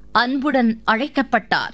அன்புடன் அழைக்கப்பட்டார்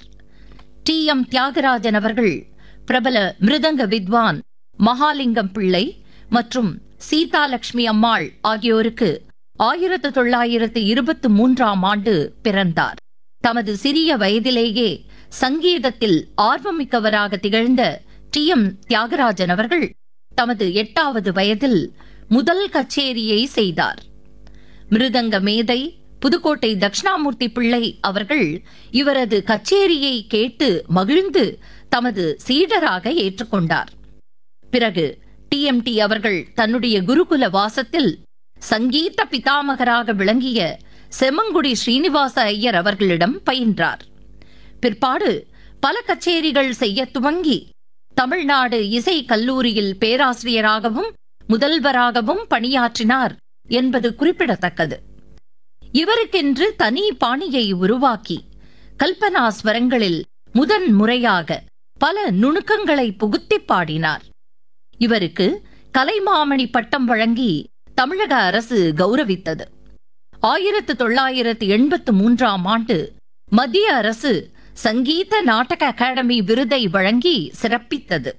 D M Thiyagarajan அவர்கள் பிரபல மிருதங்க வித்வான் மகாலிங்கம் பிள்ளை மற்றும் சீதாலட்சுமி அம்மாள் ஆகியோருக்கு ஆயிரத்து தொள்ளாயிரத்து இருபத்து மூன்றாம் ஆண்டு பிறந்தார் தமது சிறிய வயதிலேயே சங்கீதத்தில் ஆர்வமிக்கவராக திகழ்ந்த டி எம் தியாகராஜன் அவர்கள் தமது எட்டாவது வயதில் முதல் கச்சேரியை செய்தார் மிருதங்க மேதை புதுக்கோட்டை தட்சிணாமூர்த்தி பிள்ளை அவர்கள் இவரது கச்சேரியை கேட்டு மகிழ்ந்து தமது சீடராக ஏற்றுக்கொண்டார் பிறகு டிஎம்டி அவர்கள் தன்னுடைய குருகுல வாசத்தில் சங்கீத பிதாமகராக விளங்கிய செம்மங்குடி ஸ்ரீனிவாச ஐயர் அவர்களிடம் பயின்றார் பிற்பாடு பல கச்சேரிகள் செய்ய துவங்கி தமிழ்நாடு இசை கல்லூரியில் பேராசிரியராகவும் முதல்வராகவும் பணியாற்றினார் என்பது குறிப்பிடத்தக்கது இவருக்கென்று தனி பாணியை உருவாக்கி கல்பனா ஸ்வரங்களில் முதன் முறையாக பல நுணுக்கங்களை புகுத்திப் பாடினார் இவருக்கு கலைமாமணி பட்டம் வழங்கி தமிழக அரசு கௌரவித்தது ஆயிரத்து தொள்ளாயிரத்து எண்பத்து மூன்றாம் ஆண்டு மத்திய அரசு சங்கீத நாடக அகாடமி விருதை வழங்கி சிறப்பித்தது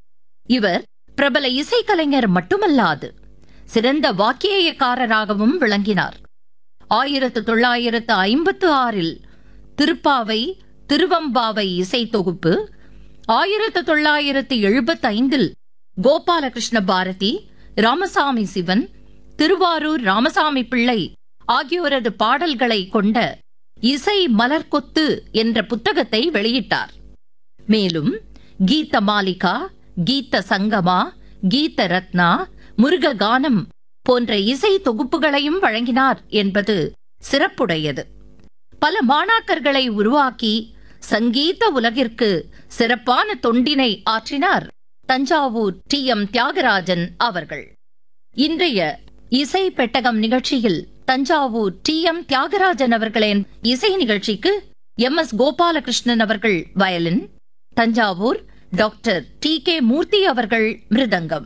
இவர் பிரபல இசைக்கலைஞர் மட்டுமல்லாது சிறந்த வாக்கியக்காரராகவும் விளங்கினார் ஆயிரத்து தொள்ளாயிரத்து ஐம்பத்து ஆறில் திருப்பாவை திருவம்பாவை இசை தொகுப்பு ஆயிரத்து தொள்ளாயிரத்து எழுபத்தி ஐந்தில் கோபாலகிருஷ்ண பாரதி ராமசாமி சிவன் திருவாரூர் ராமசாமி பிள்ளை ஆகியோரது பாடல்களை கொண்ட இசை மலர்கொத்து என்ற புத்தகத்தை வெளியிட்டார் மேலும் கீத மாலிகா கீத சங்கமா கீத ரத்னா முருக கானம் போன்ற இசை தொகுப்புகளையும் வழங்கினார் என்பது சிறப்புடையது பல மாணாக்கர்களை உருவாக்கி சங்கீத உலகிற்கு சிறப்பான தொண்டினை ஆற்றினார் தஞ்சாவூர் டி எம் தியாகராஜன் அவர்கள் இன்றைய இசை பெட்டகம் நிகழ்ச்சியில் தஞ்சாவூர் டி எம் தியாகராஜன் அவர்களின் இசை நிகழ்ச்சிக்கு எம் எஸ் கோபாலகிருஷ்ணன் அவர்கள் violin Thanjavur doctor T K Murthy அவர்கள் மிருதங்கம்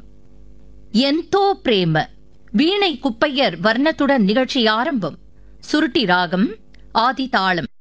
எந்தோ பிரேம வீணை குப்பையர் வர்ணத்துடன் நிகழ்ச்சி ஆரம்பம் சுருட்டி ராகம் ஆதி தாளம்